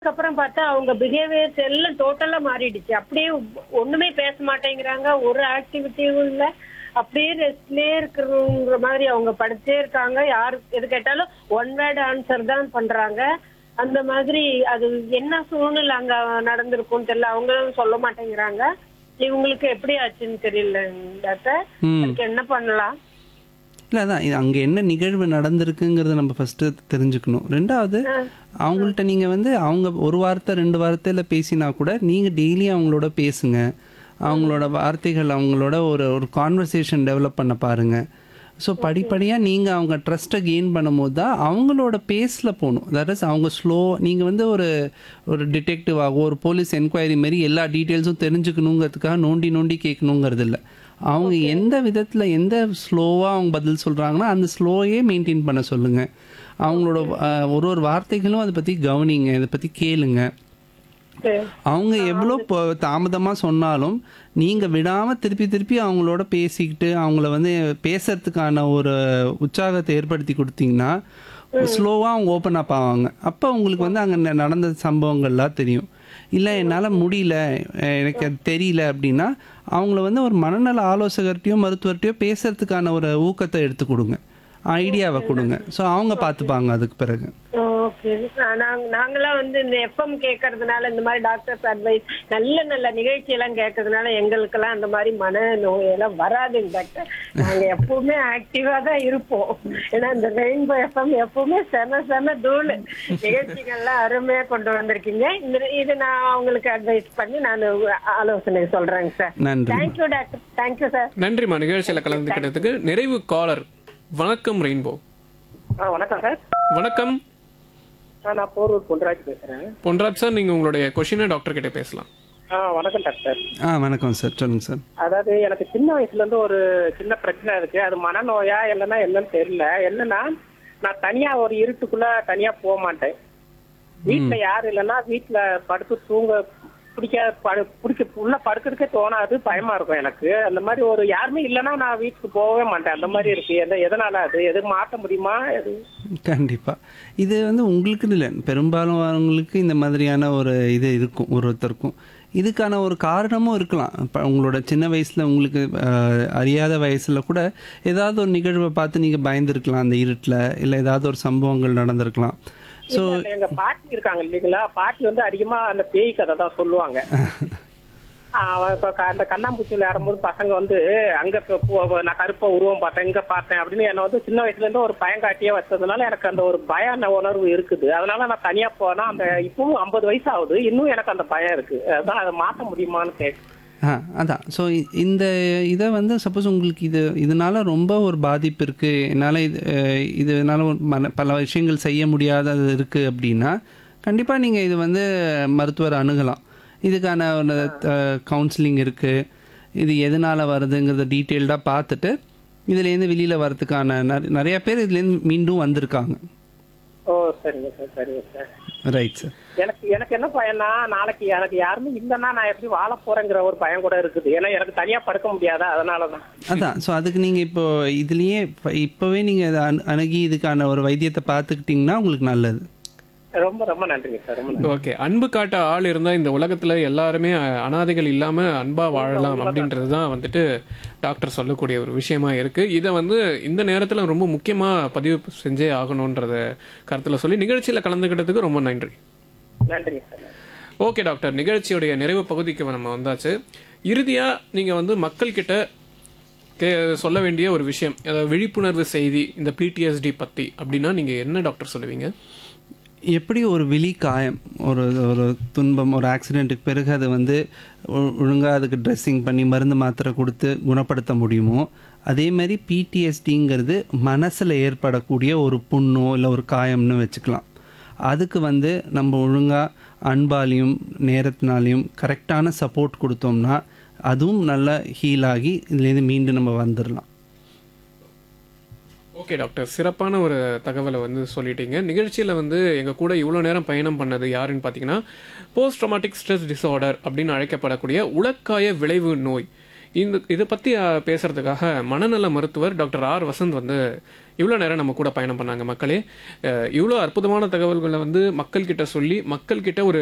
அதுக்கப்புறம் பார்த்தா அவங்க பிஹேவியர்ஸ் எல்லாம் டோட்டலா மாறிடுச்சு அப்படியே ஒண்ணுமே பேச மாட்டேங்கிறாங்க ஒரு ஆக்டிவிட்டியும் இல்ல அப்படியே ரெஸ்ட்லயே இருக்கிறவங்க மாதிரி அவங்க படிச்சே இருக்காங்க யாரு எது கேட்டாலும் ஒன் வேர்ட் ஆன்சர் தான் பண்றாங்க அந்த மாதிரி அது என்ன சூழ்நிலை அங்க நடந்திருக்கும் தெரியல அவங்களும் சொல்ல மாட்டேங்கிறாங்க இவங்களுக்கு எப்படி ஆச்சுன்னு தெரியல டாக்டர் ம். அதுக்கு என்ன பண்ணலாம் இல்லை அதான் இது அங்கே என்ன நிகழ்வு நடந்திருக்குங்கிறத நம்ம ஃபஸ்ட்டு தெரிஞ்சுக்கணும் ரெண்டாவது அவங்கள்ட்ட நீங்கள் வந்து அவங்க ஒரு வார்த்தை ரெண்டு வார்த்தையில் பேசினா கூட நீங்கள் டெய்லி அவங்களோட பேசுங்க அவங்களோட வார்த்தைகள் அவங்களோட ஒரு ஒரு கான்வர்சேஷன் டெவலப் பண்ண பாருங்கள் ஸோ படிப்படியாக நீங்கள் அவங்க ட்ரஸ்ட்டை கெயின் பண்ணும்போது தான் அவங்களோட பேஸில் போகணும் தட் இஸ் அவங்க ஸ்லோ நீங்கள் வந்து ஒரு ஒரு டிடெக்டிவாகவோ ஒரு போலீஸ் என்கொயரி மாரி எல்லா டீட்டெயில்ஸும் தெரிஞ்சுக்கணுங்கிறதுக்காக நோண்டி நோண்டி கேட்கணுங்கிறது இல்லை அவங்க எந்த விதத்தில் எந்த ஸ்லோவாக அவங்க பதில் சொல்கிறாங்கன்னா அந்த ஸ்லோயே மெயின்டைன் பண்ண சொல்லுங்கள் அவங்களோட அஹ், ஒரு ஒரு வார்த்தைகளும் அதை பற்றி கவனிங்க இதை பற்றி கேளுங்க சரி. அவங்க எவ்வளோ இப்போ தாமதமாக சொன்னாலும் நீங்கள் விடாமல் திருப்பி திருப்பி அவங்களோட பேசிக்கிட்டு அவங்கள வந்து பேசுறதுக்கான ஒரு உற்சாகத்தை ஏற்படுத்தி கொடுத்தீங்கன்னா ஸ்லோவாக அவங்க ஓப்பன் அப் ஆவாங்க அப்போ உங்களுக்கு வந்து அங்கே நடந்த சம்பவங்கள்லாம் தெரியும் இல்லை என்னால் முடியல அஹ் எனக்கு அது தெரியல அப்படின்னா அவங்கள வந்து ஒரு மனநல ஆலோசகர்கிட்டயோ மருத்துவர்கிட்டயோ பேசுறதுக்கான ஒரு ஊக்கத்தை எடுத்து கொடுங்க ஐடியாவை கொடுங்க ஸோ அவங்க பார்த்துப்பாங்க அதுக்கு பிறகு ஓகே நாங்க நாங்கெல்லாம் வந்து இந்த எஃப்எம் கேட்கறதுனால இந்த மாதிரி டாக்டர்ஸ் அட்வைஸ் நல்ல நல்ல நிகழ்ச்சி எல்லாம் கேட்கறதுனால எங்களுக்கெல்லாம் அந்த மாதிரி மன நோயெல்லாம் வராதுங்க டாக்டர் நாங்க எப்பவுமே ஆக்டிவா தான் இருப்போம் ஏன்னா இந்த ரெயின்போ எஃப்எம் எப்பவுமே செம செம தூள் நிகழ்ச்சிகள்லாம் அருமையா கொண்டு வந்திருக்கீங்க இந்த இது நான் அவங்களுக்கு அட்வைஸ் பண்ணி நான் ஆலோசனை சொல்றேங்க சார் நன்றி தேங்க்யூ டாக்டர் தேங்க்யூ சார் நன்றிம்மா நிகழ்ச்சியில் கலந்துக்கிட்டதுக்கு நிறைவு காலர் வணக்கம் ரெயின்போ ஆ வணக்கம் சார் வணக்கம் ஆ, நான் போரூர் பொன்ராஜ் பேசுறேன் பொன்ராஜ் சார் நீங்க உங்களுடைய கொஷினை டாக்டர் கிட்ட பேசலாம் ஆ வணக்கம் டாக்டர் ஆ வணக்கம் சார் சொல்லுங்கள் சார் அதாவது எனக்கு சின்ன வயசுல இருந்து ஒரு சின்ன பிரச்சனை இருக்கு அது மனநோயா இல்லைன்னா என்னன்னு தெரியல என்னன்னா நான் தனியா ஒரு இருட்டுக்குள்ள தனியா போக மாட்டேன் வீட்டுல யாரும் இல்லைன்னா வீட்டுல படுத்து தூங்க பிடிக்காத படு பிடிக்க உள்ள படுக்கிறதுக்கே தோணாது பயமா இருக்கும் எனக்கு அந்த மாதிரி ஒரு யாருமே இல்லைன்னா நான் வீட்டுக்கு போகவே மாட்டேன் அந்த மாதிரி இருக்கு எந்த எதனால அது எது மாற்ற முடியுமா எது கண்டிப்பாக இது வந்து உங்களுக்கு இல்லை பெரும்பாலும் அவங்களுக்கு இந்த மாதிரியான ஒரு இது இருக்கும் ஒருத்தருக்கும் இதுக்கான ஒரு காரணமும் இருக்கலாம் இப்போ உங்களோட சின்ன வயசில் உங்களுக்கு அஹ், அறியாத வயசில் கூட ஏதாவது ஒரு நிகழ்வை பார்த்து நீங்கள் பயந்துருக்கலாம் அந்த இருட்டில் இல்லை ஏதாவது ஒரு சம்பவங்கள் நடந்திருக்கலாம் ஸோ இல்ல, எங்க பாட்டி இருக்காங்க இல்லைங்களா பாட்டி வந்து அதிகமா அந்த பேய் கதை தான் சொல்லுவாங்க அவன் இப்ப க- அந்த கண்ணாம்பூச்சி விளையாடும்போது பசங்க வந்து அங்க இப்ப போ- நான் கருப்பா உருவம் பார்த்தேன் இங்க பார்த்தேன் அப்படின்னு என்ன வந்து சின்ன வயசுல இருந்து ஒரு பயம் காட்டியே வச்சதுனால எனக்கு அந்த ஒரு பய உணர்வு இருக்குது அதனால நான் தனியா போனா அந்த இப்பவும் ஐம்பது வயசு ஆகுது இன்னும் எனக்கு அந்த பயம் இருக்கு அதான் அதை மாத்த முடியுமான்னு கேட்கு ஆ அதான் ஸோ இந்த இதை வந்து சப்போஸ் உங்களுக்கு இது இதனால ரொம்ப ஒரு பாதிப்பு இருக்குது என்னால் இது அஹ், இதனால ஒரு மன பல விஷயங்கள் செய்ய முடியாதது இருக்குது அப்படின்னா கண்டிப்பாக நீங்கள் இது வந்து மருத்துவர் அணுகலாம் இதுக்கான ஒரு கவுன்சிலிங் இருக்குது இது எதனால் வருதுங்கிறத டீட்டெயில்டாக பார்த்துட்டு இதுலேருந்து வெளியில் வரதுக்கான நிறைய நிறைய பேர் இதுலேருந்து மீண்டும் வந்திருக்காங்க ஓ சரிங்க சார் சரிங்க சார் ரைட் சார் எனக்கு எனக்கு என்ன பயம்னா நாளைக்கு எனக்கு யாருமே இல்லைன்னா நான் எப்படி வாழ போறேங்கிற ஒரு பயம் கூட இருக்குது ஏன்னா எனக்கு தனியா படுக்க முடியாதா அதனாலதான் அதான் ஸோ அதுக்கு நீங்கள் இப்போ இதுலேயே இப்போ இப்போவே நீங்கள் அதை அணு அணுகி இதுக்கான ஒரு வைத்தியத்தை பார்த்துக்கிட்டிங்கன்னா உங்களுக்கு நல்லது ரொம்ப ரொம்ப நன்றிங்க சார் ரொம்ப நன்றி ஓகே அன்பு காட்ட ஆள் இருந்தா இந்த உலகத்துல எல்லாருமே அஹ், அனாதைகள் இல்லாம அன்பா வாழலாம் அப்படின்றது தான் வந்துட்டு டாக்டர் சொல்லக்கூடிய ஒரு விஷயமா இருக்கு இதை வந்து இந்த நேரத்துல ரொம்ப முக்கியமா பதிவு செஞ்சே ஆகணும்ன்றத கருத்துல சொல்லி நிகழ்ச்சியில கலந்துக்கிட்டதுக்கு ரொம்ப நன்றி நன்றிங்க சார் ஓகே டாக்டர் நிகழ்ச்சியுடைய நிறைவு பகுதிக்கு நம்ம வந்தாச்சு இறுதியா நீங்க வந்து மக்கள் கிட்ட கே சொல்ல வேண்டிய ஒரு விஷயம் அதாவது விழிப்புணர்வு செய்தி இந்த பிடிஎஸ்டி பத்தி அப்படின்னா நீங்க என்ன டாக்டர் சொல்லுவீங்க எப்படி ஒரு விழி காயம் ஒரு ஒரு துன்பம் ஒரு ஆக்சிடெண்ட்டுக்கு பிறகு அதை வந்து ஒழுங்காக அதுக்கு ட்ரெஸ்ஸிங் பண்ணி மருந்து மாத்திரை கொடுத்து குணப்படுத்த முடியுமோ அதே மாதிரி பிடிஎஸ்டிங்கிறது மனசில் ஏற்படக்கூடிய ஒரு புண்ணோ இல்லை ஒரு காயம்னு வச்சுக்கலாம் அதுக்கு வந்து நம்ம ஒழுங்காக அன்பாலையும் நேரத்தினாலையும் கரெக்டான சப்போர்ட் கொடுத்தோம்னா அதுவும் நல்லா ஹீல் ஆகி இதுலேருந்து மீண்டும் நம்ம வந்துடலாம் ஓகே டாக்டர் சிறப்பான ஒரு தகவலை வந்து சொல்லிட்டீங்க நிகழ்ச்சியில் வந்து எங்கள் கூட இவ்வளோ நேரம் பயணம் பண்ணது யாருன்னு பார்த்தீங்கன்னா போஸ்ட் ட்ராமாட்டிக் ஸ்ட்ரெஸ் டிஸார்டர் அப்படின்னு அழைக்கப்படக்கூடிய உலக்காய விளைவு நோய் இந்த இதை பற்றி பேசுறதுக்காக மனநல மருத்துவர் டாக்டர் ஆர் வசந்த் வந்து இவ்வளோ நேரம் நம்ம கூட பயணம் பண்ணாங்க மக்களே அஹ், இவ்வளோ அற்புதமான தகவல்களை வந்து மக்கள்கிட்ட சொல்லி மக்கள்கிட்ட ஒரு